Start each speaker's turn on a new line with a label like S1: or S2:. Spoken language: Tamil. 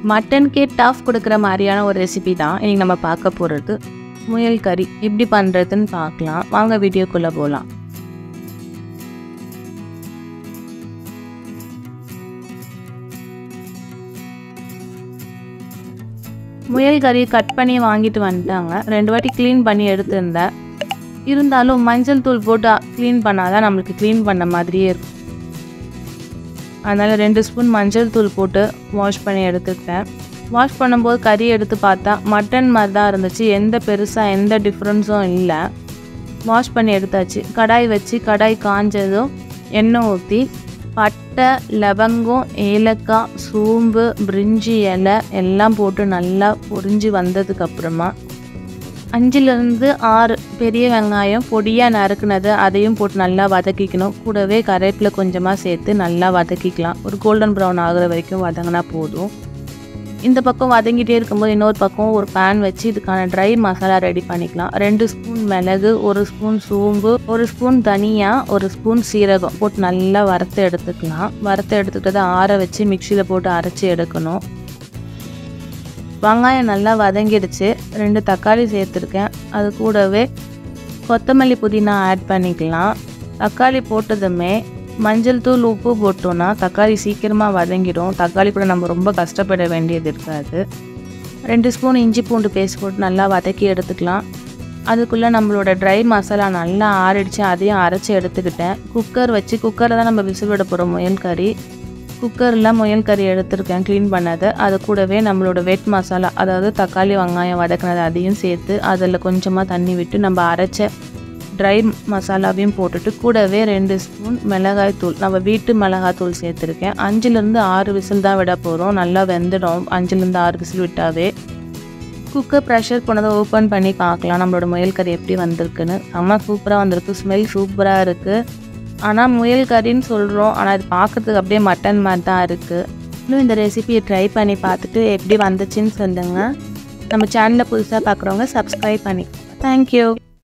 S1: மட்டனுக்கே டஃப் கொடுக்குற மாதிரியான ஒரு ரெசிபி தான் இன்றைக்கி நம்ம பார்க்க போகிறது முயல் கறி எப்படி பண்ணுறதுன்னு பார்க்கலாம் வாங்க வீடியோக்குள்ளே போகலாம் முயல் கறி கட் பண்ணி வாங்கிட்டு வந்துட்டாங்க ரெண்டு வாட்டி க்ளீன் பண்ணி எடுத்திருந்தேன் இருந்தாலும் மஞ்சள் தூள் போட்டு க்ளீன் பண்ணாதான் நம்மளுக்கு க்ளீன் பண்ண மாதிரியே இருக்கும் அதனால் ரெண்டு ஸ்பூன் மஞ்சள் தூள் போட்டு வாஷ் பண்ணி எடுத்துக்கிட்டேன் வாஷ் பண்ணும்போது கறி எடுத்து பார்த்தா மட்டன் மாதிரி தான் இருந்துச்சு எந்த பெருசாக எந்த டிஃப்ரென்ஸும் இல்லை வாஷ் பண்ணி எடுத்தாச்சு கடாய் வச்சு கடாய் காஞ்சதும் எண்ணெய் ஊற்றி பட்டை லவங்கம் ஏலக்காய் சோம்பு பிரிஞ்சி இலை எல்லாம் போட்டு நல்லா பொரிஞ்சு வந்ததுக்கப்புறமா அஞ்சுலேருந்து ஆறு பெரிய வெங்காயம் பொடியாக நறுக்குனது அதையும் போட்டு நல்லா வதக்கிக்கணும் கூடவே கருவேப்பிலை கொஞ்சமாக சேர்த்து நல்லா வதக்கிக்கலாம் ஒரு கோல்டன் ப்ரௌன் ஆகுற வரைக்கும் வதங்கினா போதும் இந்த பக்கம் வதங்கிட்டே இருக்கும்போது இன்னொரு பக்கம் ஒரு பேன் வச்சு இதுக்கான ட்ரை மசாலா ரெடி பண்ணிக்கலாம் ரெண்டு ஸ்பூன் மிளகு ஒரு ஸ்பூன் சோம்பு ஒரு ஸ்பூன் தனியா ஒரு ஸ்பூன் சீரகம் போட்டு நல்லா வறுத்து எடுத்துக்கலாம் வறுத்து எடுத்துக்கிட்டதை ஆற வச்சு மிக்சியில் போட்டு அரைச்சி எடுக்கணும் வெங்காயம் நல்லா வதங்கிடுச்சு ரெண்டு தக்காளி சேர்த்துருக்கேன் அது கூடவே கொத்தமல்லி புதினா ஆட் பண்ணிக்கலாம் தக்காளி போட்டதுமே மஞ்சள் தூள் உப்பு போட்டோன்னா தக்காளி சீக்கிரமாக வதங்கிடும் தக்காளி கூட நம்ம ரொம்ப கஷ்டப்பட வேண்டியது இருக்காது ரெண்டு ஸ்பூன் இஞ்சி பூண்டு பேஸ்ட் போட்டு நல்லா வதக்கி எடுத்துக்கலாம் அதுக்குள்ளே நம்மளோட ட்ரை மசாலா நல்லா ஆறிடுச்சு அதையும் அரைச்சி எடுத்துக்கிட்டேன் குக்கர் வச்சு குக்கரில் தான் நம்ம விசில் விட போகிறோம் முயல் கறி குக்கரில் முயல் கறி எடுத்திருக்கேன் க்ளீன் பண்ணதை அது கூடவே நம்மளோட வெட் மசாலா அதாவது தக்காளி வெங்காயம் வதக்கினது அதையும் சேர்த்து அதில் கொஞ்சமாக தண்ணி விட்டு நம்ம அரைச்ச ட்ரை மசாலாவையும் போட்டுட்டு கூடவே ரெண்டு ஸ்பூன் மிளகாய் தூள் நம்ம வீட்டு மிளகாய் தூள் சேர்த்துருக்கேன் அஞ்சுலேருந்து ஆறு விசில் தான் விட போகிறோம் நல்லா வெந்துடும் அஞ்சுலேருந்து ஆறு விசில் விட்டாவே குக்கர் ப்ரெஷர் போனதை ஓப்பன் பண்ணி பார்க்கலாம் நம்மளோட முயல் கறி எப்படி வந்திருக்குன்னு செம்ம சூப்பராக வந்திருக்கு ஸ்மெல் சூப்பராக இருக்குது ஆனால் முயல் கறின்னு சொல்கிறோம் ஆனால் இது பார்க்குறதுக்கு அப்படியே மட்டன் மாதிரி தான் இருக்குது இன்னும் இந்த ரெசிபியை ட்ரை பண்ணி பார்த்துட்டு எப்படி வந்துச்சுன்னு சொல்லுங்கள் நம்ம சேனலை புதுசாக பார்க்குறவங்க சப்ஸ்கிரைப் பண்ணி தேங்க்யூ